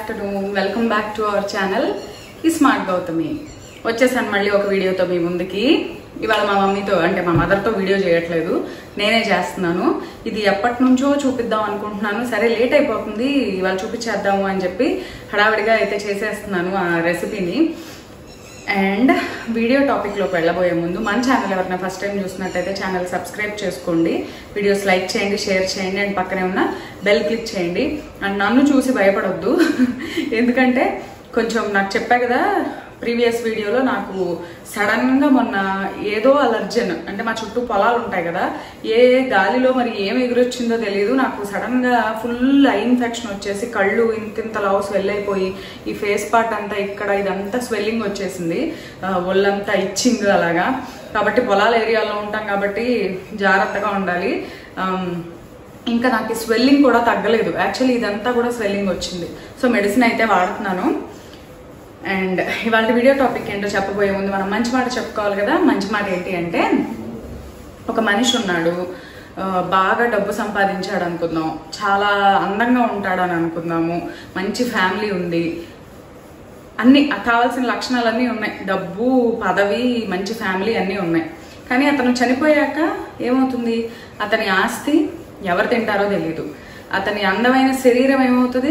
Afternoon welcome back to our channel ఈ smart Gautami వచ్చేసాను మళ్ళీ ఒక వీడియోతో మీ ముందుకి ఇవాళ మా మమ్మీతో అంటే మా మదర్తో వీడియో చేయట్లేదు నేనే చేస్తున్నాను ఇది ఎప్పటి నుంచో చూపిద్దాం అనుకుంటున్నాను సరే లేట్ అయిపోతుంది ఇవాళ చూపించేద్దాము అని చెప్పి హడావిడిగా అయితే చేసేస్తున్నాను ఆ రెసిపీని అండ్ వీడియో టాపిక్లోకి వెళ్ళబోయే ముందు మన ఛానల్ ఎవరైనా ఫస్ట్ టైం చూసినట్టయితే ఛానల్ సబ్స్క్రైబ్ చేసుకోండి వీడియోస్ లైక్ చేయండి షేర్ చేయండి అండ్ పక్కనే ఉన్న బెల్ క్లిక్ చేయండి అండ్ నన్ను చూసి భయపడొద్దు ఎందుకంటే కొంచెం నాకు చెప్పా కదా ప్రీవియస్ వీడియోలో నాకు సడన్గా మొన్న ఏదో అలర్జన్ అంటే మా చుట్టూ పొలాలు ఉంటాయి కదా ఏ గాలిలో మరి ఏం ఎగురొచ్చిందో తెలియదు నాకు సడన్గా ఫుల్ ఐ ఇన్ఫెక్షన్ వచ్చేసి కళ్ళు ఇంతింత లావు స్వెల్ అయిపోయి ఈ ఫేస్ పార్ట్ అంతా ఇక్కడ ఇదంతా స్వెల్లింగ్ వచ్చేసింది ఆ, ఒళ్ళంతా ఇచ్చింగ్ అలాగా కాబట్టి పొలాల ఏరియాలో ఉంటాం కాబట్టి జాగ్రత్తగా ఉండాలి ఆమ్, ఇంకా నాకు ఈ స్వెల్లింగ్ కూడా తగ్గలేదు యాక్చువల్లీ ఇదంతా కూడా స్వెల్లింగ్ వచ్చింది సో మెడిసిన్ అయితే వాడుతున్నాను అండ్ ఇవాళ వీడియో టాపిక్ ఏంటో చెప్పబోయే ముందు మనం మంచి మాట చెప్పుకోవాలి కదా మంచి మాట ఏంటి అంటే ఒక మనిషి ఉన్నాడు ఆ, బాగా డబ్బు సంపాదించాడు అనుకుందాం చాలా అందంగా ఉంటాడు అని అనుకుందాము మంచి ఫ్యామిలీ ఉంది అన్ని కావాల్సిన లక్షణాలన్నీ ఉన్నాయి డబ్బు పదవి మంచి ఫ్యామిలీ అన్నీ ఉన్నాయి కానీ అతను చనిపోయాక ఏమవుతుంది అతని ఆస్తి ఎవరు తింటారో తెలియదు అతని అందమైన శరీరం ఏమవుతుంది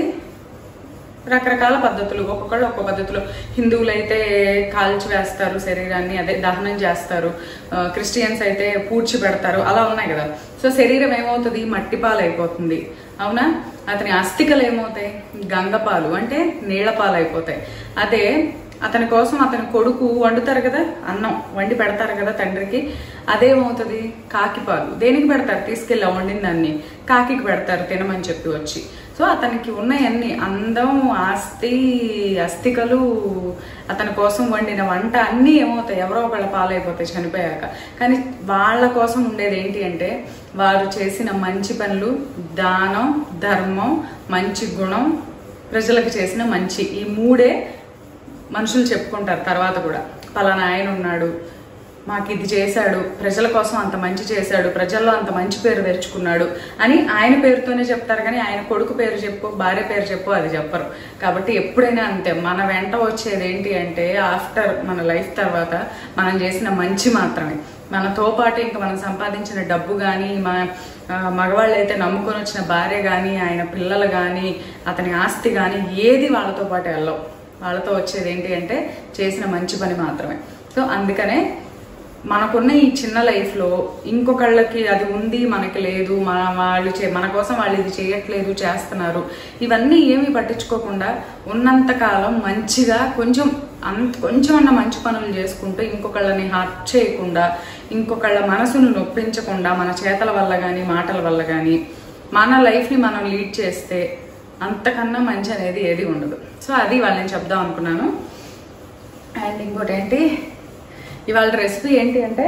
రకరకాల పద్ధతులు ఒక్కొక్కళ్ళు ఒక్కొక్క పద్ధతిలో హిందువులు అయితే కాల్చి వేస్తారు శరీరాన్ని అదే దహనం చేస్తారు ఆ, క్రిస్టియన్స్ అయితే పూడ్చి పెడతారు అలా ఉన్నాయి కదా సో శరీరం ఏమవుతుంది మట్టిపాలు అయిపోతుంది అవునా అతని అస్థికలు ఏమవుతాయి గంగపాలు అంటే నీళ్లపాలు అయిపోతాయి అదే అతని కోసం అతని కొడుకు వండుతారు కదా అన్నం వండి పెడతారు కదా తండ్రికి అదేమవుతుంది కాకిపాలు దేనికి పెడతారు తీసుకెళ్ళి వండిన దాన్ని కాకికి పెడతారు తినమని చెప్పి వచ్చి సో అతనికి ఉన్నాయన్ని అందం ఆస్తి అస్థికలు అతని కోసం వండిన వంట అన్నీ ఏమవుతాయి ఎవరో ఒకళ్ళ పాలైపోతాయి చనిపోయాక కానీ వాళ్ళ కోసం ఉండేది ఏంటి అంటే వారు చేసిన మంచి పనులు దానం ధర్మం మంచి గుణం ప్రజలకు చేసిన మంచి ఈ మూడే మనుషులు చెప్పుకుంటారు తర్వాత కూడా పలానా ఆయన ఉన్నాడు మాకు ఇది చేశాడు ప్రజల కోసం అంత మంచి చేశాడు ప్రజల్లో అంత మంచి పేరు తెచ్చుకున్నాడు అని ఆయన పేరుతోనే చెప్తారు కానీ ఆయన కొడుకు పేరు చెప్పు భార్య పేరు చెప్పు అది చెప్పరు కాబట్టి ఎప్పుడైనా అంతే మన వెంట వచ్చేది ఏంటి అంటే ఆఫ్టర్ మన లైఫ్ తర్వాత మనం చేసిన మంచి మాత్రమే మనతో పాటు ఇంకా మనం సంపాదించిన డబ్బు కానీ మన ఆ, మగవాళ్ళు అయితే నమ్ముకొని వచ్చిన భార్య కానీ ఆయన పిల్లలు కానీ అతని ఆస్తి కానీ ఏది వాళ్ళతో పాటు వెళ్ళవు వాళ్ళతో వచ్చేది ఏంటి అంటే చేసిన మంచి పని మాత్రమే సో అందుకనే మనకున్న ఈ చిన్న లైఫ్లో ఇంకొకళ్ళకి అది ఉంది మనకి లేదు మన వాళ్ళు చే మన కోసం వాళ్ళు ఇది చేయట్లేదు చేస్తున్నారు ఇవన్నీ ఏమీ పట్టించుకోకుండా ఉన్నంత కాలం మంచిగా కొంచెం అంత కొంచెం అన్న మంచి పనులు చేసుకుంటూ ఇంకొకళ్ళని హర్ట్ చేయకుండా ఇంకొకళ్ళ మనసును నొప్పించకుండా మన చేతల వల్ల కానీ మాటల వల్ల కానీ మన లైఫ్ని మనం లీడ్ చేస్తే అంతకన్నా మంచి అనేది ఏది ఉండదు సో అది వాళ్ళని చెప్దాం అనుకున్నాను అండ్ ఇంకోటి ఏంటి ఇవాళ రెసిపీ ఏంటి అంటే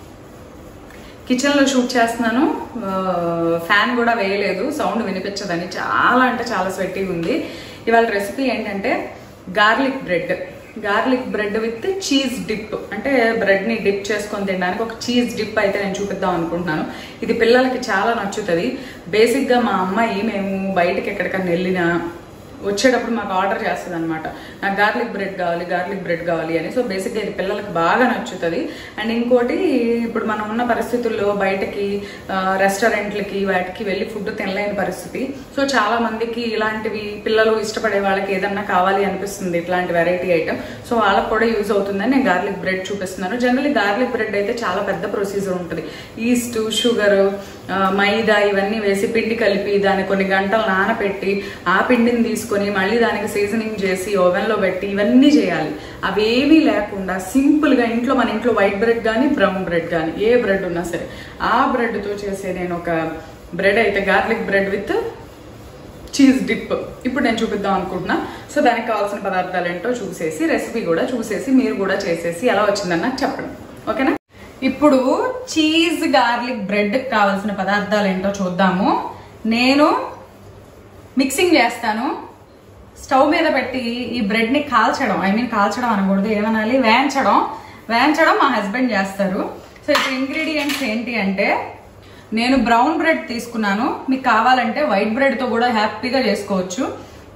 కిచెన్లో షూట్ చేస్తున్నాను ఆ, ఫ్యాన్ కూడా వేయలేదు సౌండ్ వినిపించదని చాలా అంటే చాలా స్వెట్టిగా ఉంది ఇవాళ రెసిపీ ఏంటంటే garlic bread garlic bread with cheese dip అంటే బ్రెడ్ని డిప్ చేసుకొని తినడానికి ఒక చీజ్ డిప్ అయితే నేను చూపిద్దాం అనుకుంటున్నాను ఇది పిల్లలకి చాలా నచ్చుతుంది బేసిక్గా మా అమ్మాయి మేము బయటకి ఎక్కడికన్నా వెళ్ళినా వచ్చేటప్పుడు మాకు ఆర్డర్ చేస్తుంది అనమాట నాకు గార్లిక్ బ్రెడ్ కావాలి గార్లిక్ బ్రెడ్ కావాలి అని సో బేసిక్గా ఇది పిల్లలకి బాగా నచ్చుతుంది అండ్ ఇంకోటి ఇప్పుడు మనం ఉన్న పరిస్థితుల్లో బయటకి ఆ, రెస్టారెంట్లకి వాటికి వెళ్ళి ఫుడ్ తినలేని పరిస్థితి సో చాలా మందికి ఇలాంటివి పిల్లలు ఇష్టపడే వాళ్ళకి ఏదన్నా కావాలి అనిపిస్తుంది ఇట్లాంటి వెరైటీ ఐటమ్ సో వాళ్ళకి కూడా యూజ్ అవుతుందని నేను గార్లిక్ బ్రెడ్ చూపిస్తున్నాను జనరల్లీ గార్లిక్ బ్రెడ్ అయితే చాలా పెద్ద ప్రొసీజర్ ఉంటుంది ఈస్ట్ షుగర్ మైదా ఇవన్నీ వేసి పిండి కలిపి దాన్ని కొన్ని గంటలు నానబెట్టి ఆ పిండిని తీసుకొని మళ్ళీ దానికి సీజనింగ్ చేసి ఓవెన్లో పెట్టి ఇవన్నీ చేయాలి అవేమీ లేకుండా సింపుల్గా ఇంట్లో మన ఇంట్లో వైట్ బ్రెడ్ కానీ బ్రౌన్ బ్రెడ్ కానీ ఏ బ్రెడ్ ఉన్నా సరే ఆ బ్రెడ్తో చేసే నేను ఒక బ్రెడ్ అయితే garlic bread with cheese dip ఇప్పుడు నేను చూపిద్దాం అనుకుంటున్నా సో దానికి కావాల్సిన పదార్థాలు ఏంటో చూసేసి రెసిపీ కూడా చూసేసి మీరు కూడా చేసేసి ఎలా వచ్చిందని నాకు చెప్పండి ఓకేనా ఇప్పుడు చీజ్ గార్లిక్ బ్రెడ్ కావాల్సిన పదార్థాలు ఏంటో చూద్దాము నేను మిక్సింగ్ చేస్తాను స్టవ్ మీద పెట్టి ఈ బ్రెడ్ ని కాల్చడం ఐ మీన్ కాల్చడం అనకూడదు ఏమనాలి వేయించడం వేయించడం మా హస్బెండ్ చేస్తారు సో ఇప్పుడు ఇంగ్రీడియంట్స్ ఏంటి అంటే నేను బ్రౌన్ బ్రెడ్ తీసుకున్నాను మీకు కావాలంటే వైట్ బ్రెడ్తో కూడా హ్యాపీగా చేసుకోవచ్చు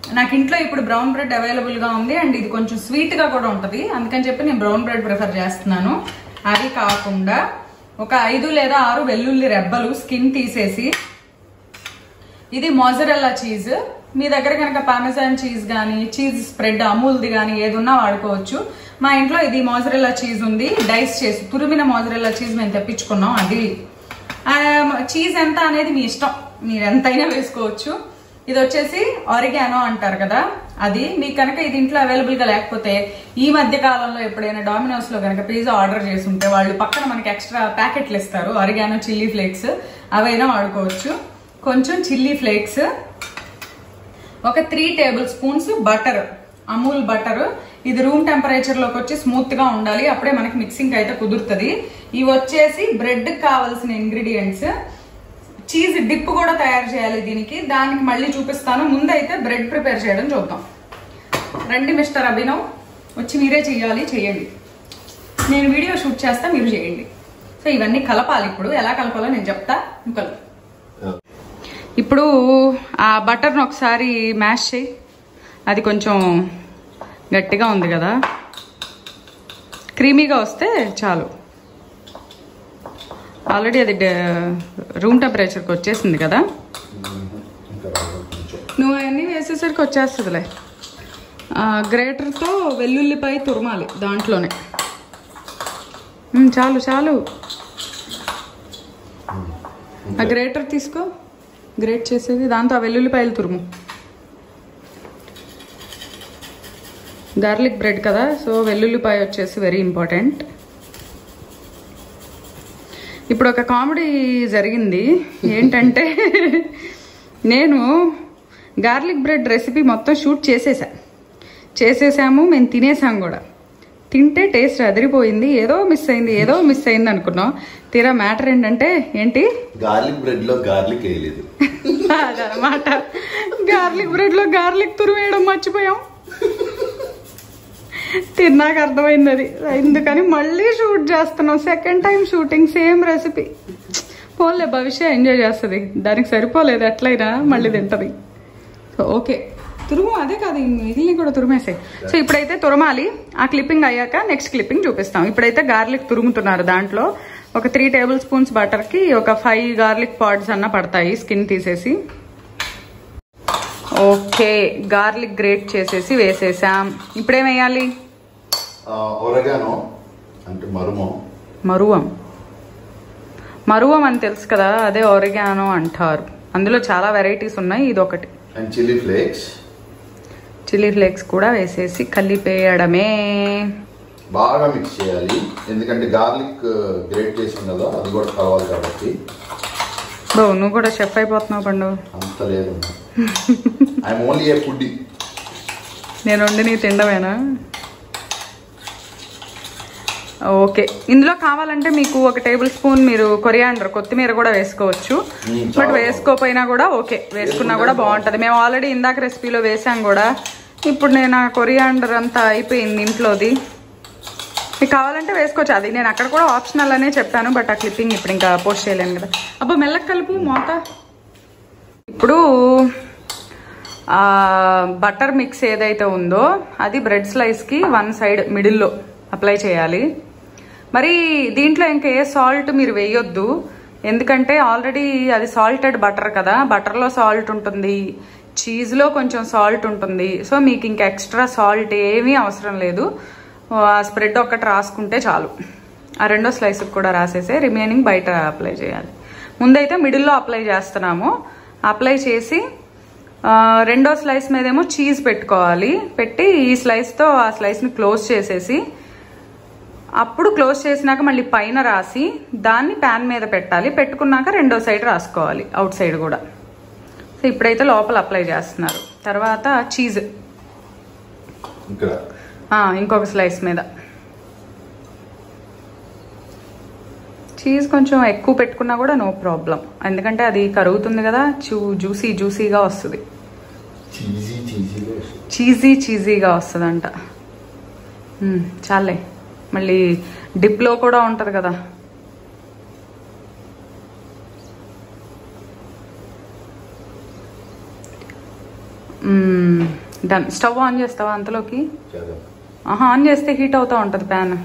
నాకు ఇంట్లో ఇప్పుడు బ్రౌన్ బ్రెడ్ అవైలబుల్ గా ఉంది అండ్ ఇది కొంచెం స్వీట్ గా కూడా ఉంటది అందుకని చెప్పి నేను బ్రౌన్ బ్రెడ్ ప్రిఫర్ చేస్తున్నాను అది కాకుండా ఒక ఐదు లేదా ఆరు వెల్లుల్లి రెబ్బలు స్కిన్ తీసేసి ఇది మోజరెల్లా చీజ్ మీ దగ్గర కనుక పామెజాన్ చీజ్ కానీ చీజ్ స్ప్రెడ్ అమూల్ది కానీ ఏది ఉన్నా వాడుకోవచ్చు మా ఇంట్లో ఇది మోజరెల్లా చీజ్ ఉంది డైస్ చేసి తురిమిన మోజరెల్లా చీజ్ మేము తెప్పించుకున్నాం అది ఆ, చీజ్ ఎంత అనేది మీ ఇష్టం మీరు ఎంతైనా వేసుకోవచ్చు ఇది వచ్చేసి ఆరిగానో అంటారు కదా అది మీకు కనుక ఇది ఇంట్లో అవైలబుల్ గా లేకపోతే ఈ మధ్య కాలంలో ఎప్పుడైనా డామినోస్ లో కనుక పిజ్జా ఆర్డర్ చేసి ఉంటే వాళ్ళు పక్కన మనకి ఎక్స్ట్రా ప్యాకెట్లు ఇస్తారు ఆరిగానో చిల్లీ ఫ్లేక్స్ అవైనా వాడుకోవచ్చు కొంచెం చిల్లీ ఫ్లేక్స్ ఒక three tablespoons butter Amul butter ఇది రూమ్ టెంపరేచర్ లోకి వచ్చి స్మూత్ గా ఉండాలి అప్పుడే మనకి మిక్సింగ్ అయితే కుదురుతుంది ఇవి వచ్చేసి బ్రెడ్ కావాల్సిన ఇంగ్రీడియంట్స్ చీజ్ డిప్ కూడా తయారు చేయాలి దీనికి దానికి మళ్ళీ చూపిస్తాను ముందైతే బ్రెడ్ ప్రిపేర్ చేయడం చూద్దాం రండి మిస్టర్ అభినవ్ వచ్చి మీరే చేయాలి చేయండి నేను వీడియో షూట్ చేస్తా మీరు చేయండి సో ఇవన్నీ కలపాలి ఇప్పుడు ఎలా కలపాలో నేను చెప్తా నువ్వు కలుపు ఇప్పుడు ఆ బటర్ని ఒకసారి మ్యాష్ చేయి అది కొంచెం గట్టిగా ఉంది కదా క్రీమీగా వస్తే చాలు ఆల్రెడీ అది రూమ్ టెంపరేచర్కి వచ్చేసింది కదా ఇంకా రావాలి కొంచెం నువ్వు అవన్నీ వేసేసరికి వచ్చేస్తుందిలే ఆ, గ్రేటర్తో వెల్లుల్లిపాయ తురమాలి దాంట్లోనే ఉమ్, చాలు చాలు ఆ గ్రేటర్ తీసుకో గ్రేట్ చేసేది దాంతో ఆ వెల్లుల్లిపాయలు తురుము గార్లిక్ బ్రెడ్ కదా సో వెల్లుల్లిపాయ వచ్చేసి వెరీ ఇంపార్టెంట్ ఇప్పుడు ఒక కామెడీ జరిగింది ఏంటంటే నేను గార్లిక్ బ్రెడ్ రెసిపీ మొత్తం షూట్ చేసేసా చేసేసాము మేము తినేసాం కూడా తింటే టేస్ట్ అదిరిపోయింది ఏదో మిస్ అయింది ఏదో మిస్ అయింది అనుకున్నాం తీరా మ్యాటర్ ఏంటంటే ఏంటి గార్లిక్ బ్రెడ్ లో గార్లిక్ వేయలేదు అదనమాట గార్లిక్ బ్రెడ్ లో గార్లిక్ తురిమేయడం మర్చిపోయాం తిన్నాక అర్థమైంది అది ఎందుకని మళ్ళీ షూట్ చేస్తున్నాం second time shooting same recipe పోన్లే భవిష్య ఎంజాయ్ చేస్తుంది దానికి సరిపోలేదు ఎట్లయినా మళ్ళీ తింటది సో ఓకే తురుము అదే కాదు ఈ మిగిలిన కూడా తురిమేసాయి సో ఇప్పుడైతే తురమాలి ఆ క్లిప్పింగ్ అయ్యాక నెక్స్ట్ క్లిప్పింగ్ చూపిస్తాం ఇప్పుడైతే గార్లిక్ తురుముతున్నారు దాంట్లో ఒక త్రీ టేబుల్ స్పూన్స్ బటర్ కి ఒక ఫైవ్ గార్లిక్ పాడ్స్ అన్న పడతాయి స్కిన్ తీసేసి ఓకే గార్లిక్ గ్రేట్ చేసేసి వేసేసాం ఇప్పుడేం వేయాలి ఒరగానో అంటే మరుమో మరువం మరువం అని తెలుసు కదా అదే ఒరిగానో అంటారు అందులో చాలా వెరైటీస్ ఉన్నాయి ఇది ఒకటి and chilli flakes chilli flakes కూడా వేసేసి కలిపేయడమే బాగా మిక్స్ చేయాలి ఎందుకంటే గార్లిక్ గ్రేట్ చేసాం కదా అది కూడా కావాలి కాబట్టి బో నువ్వు కూడా షెఫ్ అయిపోతున్నావు పండు అంత లేదు ఐఎమ్ ఓన్లీ ఏ ఫుడ్ నేను వండి నీ తినడమేనా ఓకే ఇందులో కావాలంటే మీకు ఒక టేబుల్ స్పూన్ మీరు కొరియాండర్ కొత్తిమీర కూడా వేసుకోవచ్చు మ్మ్, బట్ చాలా వేసుకోపోయినా కూడా ఓకే వేసుకున్నా కూడా బాగుంటది మేము ఆల్రెడీ ఇందాక రెసిపీలో వేసాం కూడా ఇప్పుడు నేను ఆ కొరియాండర్ అంతా అయిపోయింది ఇంట్లోది మీకు కావాలంటే వేసుకోవచ్చు అది నేను అక్కడ కూడా ఆప్షనల్ అనే చెప్పాను బట్ ఆ క్లిప్పింగ్ ఇప్పుడు ఇంకా పోస్ట్ చేయలేను కదా అబ్బా మెల్లకి కలుపు మోత ఇప్పుడు ఆ బటర్ మిక్స్ ఏదైతే ఉందో అది బ్రెడ్ స్లైస్కి వన్ సైడ్ మిడిల్లో అప్లై చేయాలి మరి దీంట్లో ఇంకా ఏ సాల్ట్ మీరు వేయొద్దు ఎందుకంటే ఆల్రెడీ అది సాల్టెడ్ బటర్ కదా బటర్లో సాల్ట్ ఉంటుంది చీజ్లో కొంచెం సాల్ట్ ఉంటుంది సో మీకు ఇంకా ఎక్స్ట్రా సాల్ట్ ఏమీ అవసరం లేదు ఆ స్ప్రెడ్ ఒక్కటి రాసుకుంటే చాలు ఆ రెండో స్లైస్కి కూడా రాసేసి రిమైనింగ్ బయట అప్లై చేయాలి ముందైతే మిడిల్లో అప్లై చేస్తున్నాము అప్లై చేసి ఆ, రెండో స్లైస్ మీదేమో చీజ్ పెట్టుకోవాలి పెట్టి ఈ స్లైస్తో ఆ స్లైస్ని క్లోజ్ చేసేసి అప్పుడు క్లోజ్ చేసినాక మళ్ళీ పైన రాసి దాన్ని ప్యాన్ మీద పెట్టాలి పెట్టుకున్నాక రెండో సైడ్ రాసుకోవాలి అవుట్ సైడ్ కూడా సో ఇప్పుడైతే లోపల అప్లై చేస్తున్నారు తర్వాత చీజ్ ఇక్కడ ఆ, ఇంకొక స్లైస్ మీద చీజ్ కొంచెం ఎక్కువ పెట్టుకున్నా కూడా నో ప్రాబ్లం ఎందుకంటే అది కరుగుతుంది కదా చూ జ్యూసీ జ్యూసీగా వస్తుంది చీజీ చీజీగా వస్తుంది చీజీ చీజీగా వస్తుందంట మ్మ్, చాలే మళ్ళీ డిప్లో కూడా ఉంటుంది కదా డన్ స్టవ్ ఆన్ చేస్తావా అంతలోకి చేద్దాం ఆహా ఆన్ చేస్తే హీట్ అవుతా ఉంటుంది ప్యాన్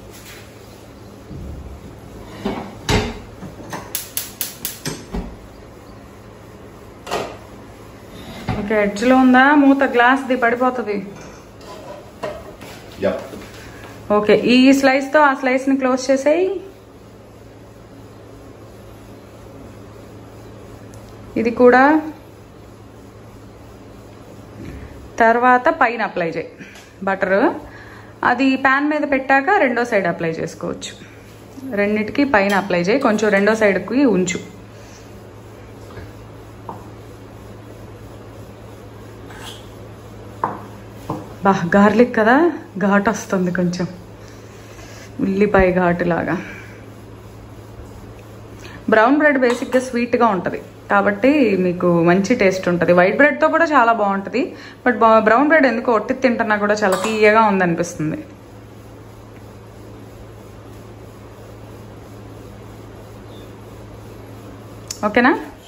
ఓకే ఎడ్జ్లో ఉందా మూత గ్లాస్ది పడిపోతుంది యా ఓకే ఈ స్లైస్తో ఆ స్లైస్ని క్లోజ్ చేసేయి ఇది కూడా తర్వాత పైన అప్లై చేయి బటర్ అది ప్యాన్ మీద పెట్టాక రెండో సైడ్ అప్లై చేసుకోవచ్చు రెండిటికి పైన అప్లై చేయి కొంచెం రెండో సైడ్కి ఉంచు బా గార్లిక్ కదా ఘాట్ వస్తుంది కొంచెం ఉల్లిపాయ ఘాటు లాగా బ్రౌన్ బ్రెడ్ బేసిక్గా స్వీట్గా ఉంటుంది కాబట్టి మీకు మంచి టేస్ట్ ఉంటుంది వైట్ బ్రెడ్తో కూడా చాలా బాగుంటుంది బట్ బ్రౌన్ బ్రెడ్ ఎందుకు ఒట్టి తింటున్నా కూడా చాలా తీయగా ఉందనిపిస్తుంది ఓకేనా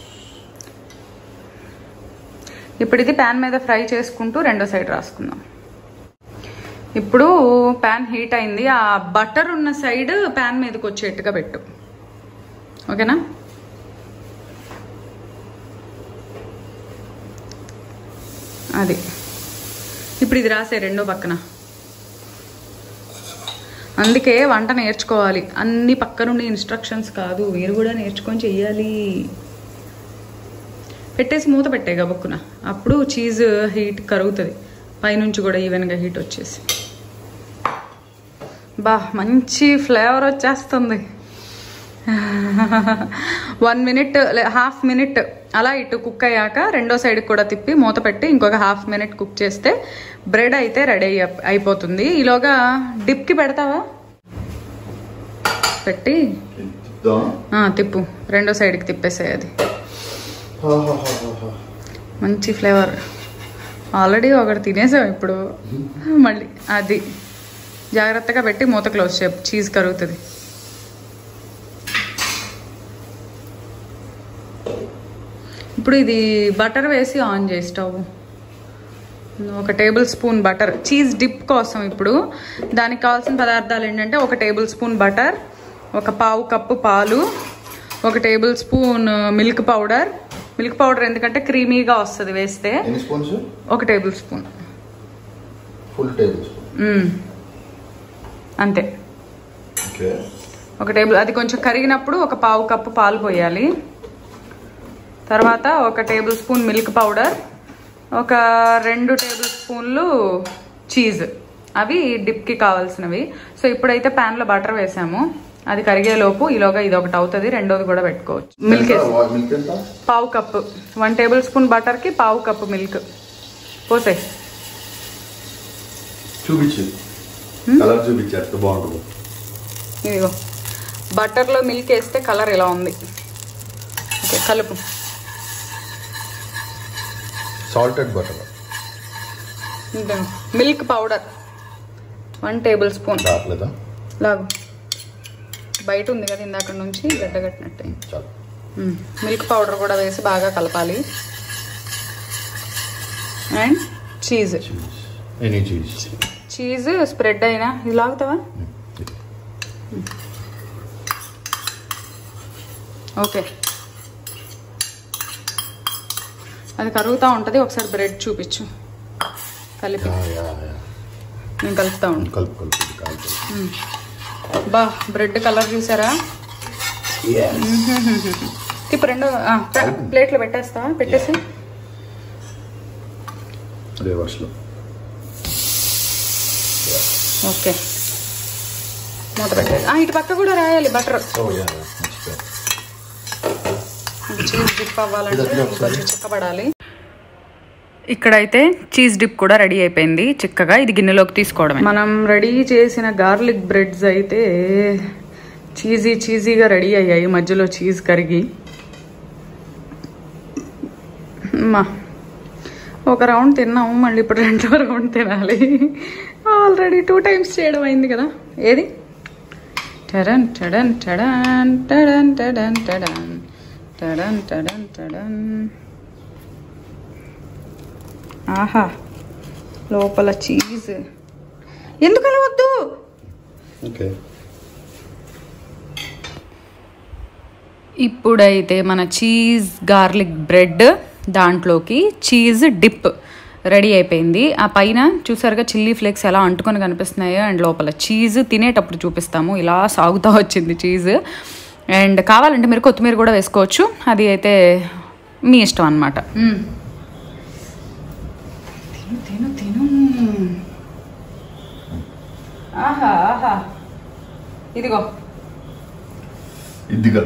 ఇప్పుడు ఇది ప్యాన్ మీద ఫ్రై చేసుకుంటూ రెండో సైడ్ రాసుకుందాం ఇప్పుడు ప్యాన్ హీట్ అయింది ఆ బటర్ ఉన్న సైడ్ ప్యాన్ మీదకి వచ్చేట్టుగా పెట్టు ఓకేనా అది ఇప్పుడు ఇది రాసే రెండో పక్కన అందుకే వంట నేర్చుకోవాలి అన్ని పక్క నుండి ఇన్స్ట్రక్షన్స్ కాదు మీరు కూడా నేర్చుకొని చెయ్యాలి పెట్టేసి మూత పెట్టే గబక్కున అప్పుడు చీజ్ హీట్ కరుగుతుంది పైనుంచి కూడా ఈవెన్గా హీట్ వచ్చేసి బా మంచి ఫ్లేవర్ వచ్చేస్తుంది వన్ మినిట్ హాఫ్ మినిట్ అలా ఇటు కుక్ అయ్యాక రెండో సైడ్ కూడా తిప్పి మూత పెట్టి ఇంకొక హాఫ్ మినిట్ కుక్ చేస్తే బ్రెడ్ అయితే రెడీ అయి- అయిపోతుంది ఈలోగా డిప్కి పెడతావా పెట్టి తిప్పుదాం ఆ, తిప్పు రెండో సైడ్కి తిప్పేసాయి అది మంచి ఫ్లేవర్ ఆల్రెడీ ఒకటి తినేసాం ఇప్పుడు మళ్ళీ అది జాగ్రత్తగా పెట్టి మూత క్లోజ్ చేయ చీజ్ కరుగుతుంది ఇప్పుడు ఇది బటర్ వేసి ఆన్ చేయి స్టవ్ ఒక tablespoon butter cheese dip కోసం ఇప్పుడు దానికి కావాల్సిన పదార్థాలు ఏంటంటే ఒక టేబుల్ స్పూన్ బటర్ ఒక పావు కప్పు పాలు ఒక tablespoon milk powder milk powder ఎందుకంటే క్రీమీగా వస్తుంది వేస్తే ఎన్ని స్పూన్స్ ఒక tablespoon full tablespoon hmm. అంతే ఓకే ఒక టేబుల్ అది కొంచెం కరిగినప్పుడు ఒక పావు కప్పు పాలు పోయాలి తర్వాత ఒక టేబుల్ స్పూన్ మిల్క్ పౌడర్ ఒక రెండు టేబుల్ స్పూన్లు చీజ్ అవి డిప్కి కావాల్సినవి సో ఇప్పుడైతే ప్యాన్లో బటర్ వేసాము అది కరిగేలోపు ఈలోగా ఇది ఒకటి అవుతుంది రెండోది కూడా పెట్టుకోవచ్చు మిల్క్ వేసి మిల్క్ ఎంత పావు కప్పు వన్ టేబుల్ స్పూన్ బటర్కి పావు కప్పు మిల్క్ పోసే చూపించు కలర్ చూపించేస్తే బాగుంటుంది ఇదిగో బటర్లో మిల్క్ వేస్తే కలర్ ఇలా ఉంది ఓకే కలుపు సాల్టెడ్ బటర్ ఇదిగో milk powder one tablespoon రావట్లేదా లాగు బయట ఉంది కదా ఇందాక నుంచి గడ్డగట్టినట్టే చాలు మ్మ్. మిల్క్ పౌడర్ కూడా వేసి బాగా కలపాలి and cheese cheese any cheese cheese spread అయినా ఇది లాగుతావా ఓకే అది కరుగుతూ ఉంటుంది ఒకసారి బ్రెడ్ చూపించు కలిపి నేను కలుపుతా ఉండు కలుపు కలుపు ఇది కాలుతుంది మ్మ్. బా బ్రెడ్ కలర్ చూసారా ఇప్పుడు రెండో ఆ, ప్ర- ప్లేట్లో పెట్టేస్తావా పెట్టేసి రివర్స్లో ఓకే మూత పెట్టేది ఆ, ఇటు పక్క కూడా రాయాలి బటర్ ఓ యా మర్చిపోయా చీజ్ డిప్ అవ్వాలంటే ఇది ఒకసారి. కొంచెం చిక్కబడాలి ఇక్కడైతే చీజ్ డిప్ కూడా రెడీ అయిపోయింది చిక్కగా ఇది గిన్నెలోకి తీసుకోవడమే మనం రెడీ చేసిన గార్లిక్ బ్రెడ్స్ అయితే చీజీ చీజీగా రెడీ అయ్యాయి మధ్యలో చీజ్ కరిగి మా ఒక రౌండ్ తిన్నాము మళ్ళీ ఇప్పుడు రెండో రౌండ్ తినాలి ఆల్రెడీ టూ టైమ్స్ చేయడం అయింది కదా ఏది టడన్ టడన్ టడన్ టడన్ టడన్ టడన్ టడన్ టడన్ టడన్ ఆహా లోపల చీజ్ ఎందుకు అలా వద్దు ఓకే ఇప్పుడైతే మన చీజ్ గార్లిక్ బ్రెడ్ దాంట్లోకి చీజ్ డిప్ రెడీ అయిపోయింది ఆ పైన చూసారుగా చిల్లీ ఫ్లేక్స్ ఎలా అంటుకొని కనిపిస్తున్నాయో అండ్ లోపల చీజ్ తినేటప్పుడు చూపిస్తాము ఇలా సాగుతూ వచ్చింది చీజ్ అండ్ కావాలంటే మీరు కొత్తిమీర కూడా వేసుకోవచ్చు అది అయితే మీ ఇష్టం అనమాట తిను తిను తిను ఆహా ఆహా ఇదిగో ఇదిగా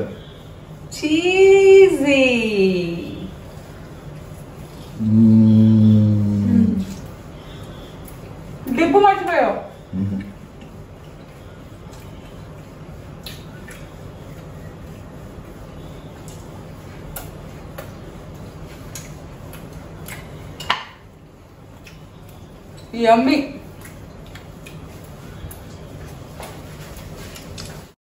చీజీ డిప్పు మర్చిపోయావు యమ్మీ